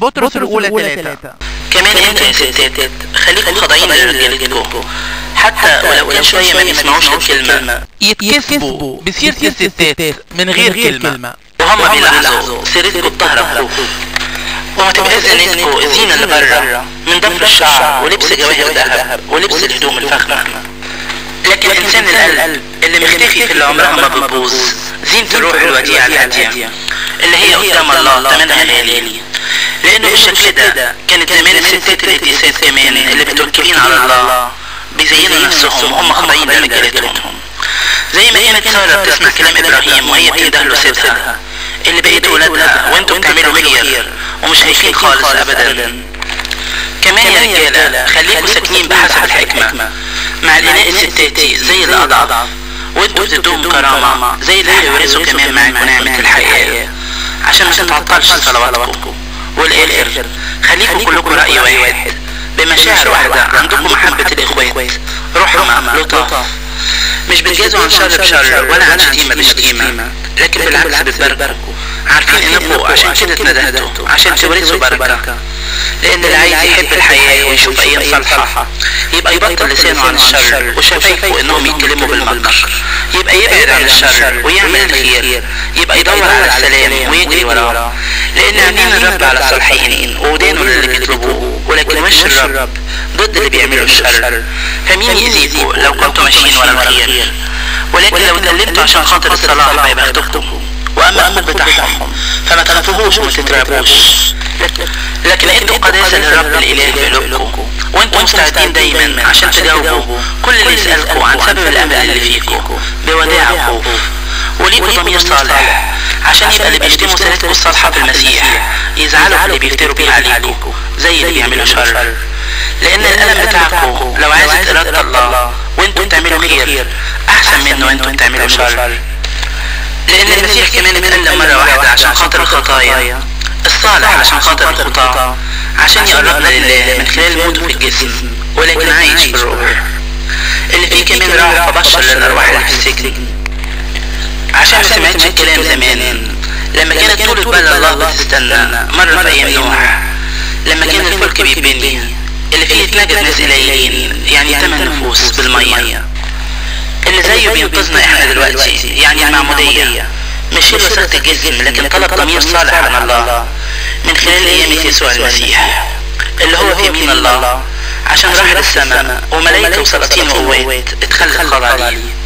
بطرس الأولى ثلاثة كمان انتوا يا ستات خليكم خاضعين لرجالتكم حتى ولو كان شويه ما بيسمعوش الكلمه يتكسبوا بسيرة الستات من غير كلمة وهم بيلاحظوا سيرتكم الطاهره وما تبقاش زينتكم الزينه اللي بره من ضفر الشعر ولبس جواهر ذهب ولبس الهدوم الفخمه لكن انسان القلب اللي مختفي في اللي عمرها ما بتبوظ زينة الروح الوديعة الهادية اللي هي قدام الله تمنها غالي لانه بالشكل ده كانت زمان الستات القديسات كمان اللي بتوكلين على الله بيزينوا نفسهم وهم خاضعين لرجالتهم زي ما كانت سارة بتسمع كلام ابراهيم وهي بتنده له سيدها اللي بقيتوا ولادها وانتوا بتعملوا خير ومش خايفين خالص ابدا كمان يا رجالة خليكوا ساكنين بحسب الحكمة مع الإناء الستاتي زي الأضعف وانتوا بتدوم كرامة زي اللي هيورثوا كمان معاكم نعمة الحياة عشان ما تتعطلش صلواتكم والآخر خليكوا كلكم رأي واحد بمشاعر واحدة عندكم محبة الإخوات رحمة لطف مش بتجازوا عن شر بشر ولا عن شتيمة بشتيمة لكن بالعكس بتباركوا عارفين انكم عشان كده اتندهتوا عشان تورثوا بركة لان اللي عايز يحب الحياة ويشوف ايام صالحة يبقى يبطل لسانه عن الشر وشفايفه انهم يتكلموا بالمكر يبقى يبعد عن الشر ويعمل الخير يبقى يدور على السلام ويجري وراه لان عينين الرب على الصالحين ودانه للي بيطلبوه ولكن وش الرب ضد اللي بيعملوا الشر فمين يأذيكوا لو كنتوا ماشيين ورا الخير ولكن لو اتكلمتوا عشان خاطر الصلاح ما يبختكم واما اخوك بتاعهم فما تخافوهوش وما تترعبوش لكن انتوا قداسه للرب الاله في قلوبكم وانتم مستعدين دايما عشان تجاوبوا كل اللي يسالكم عن سبب الامل اللي فيكم بوداع وخوف وليكوا ضمير صالح عشان يبقى اللي بيشتموا سيرتكم الصالحه في المسيح يزعلوا اللي بيفتروا بيه عليكم زي اللي بيعملوا شر لان الالم بتاعكم لو عايزت اراده الله وانتم بتعملوا خير احسن منه وانتم بتعملوا شر لان المسيح كمان اتألم مرة واحدة عشان خاطر الخطايا الصالح عشان خاطر الخطاة عشان يقربنا لله من خلال موته في الجسم ولكن عايش في الروح اللي فيه كمان راح فبشر للأرواح اللي في السجن عشان ما سمعتش الكلام زمان لما كانت طول بال الله بتستنى مرة في أيام نوح لما كان الفلك بيبني اللي فيه اتنجد ناس قليلين يعني تمن نفوس بالمية اللي زيه بينقذنا احنا دلوقتي يعني المعمودية مش شيل وسخة الجسم لكن طلب ضمير صالح عن الله من خلال قيامة يسوع المسيح اللي هو في يمين الله عشان راح للسماء وملايكة وسلاطين وقوات اتخلت خضع ليه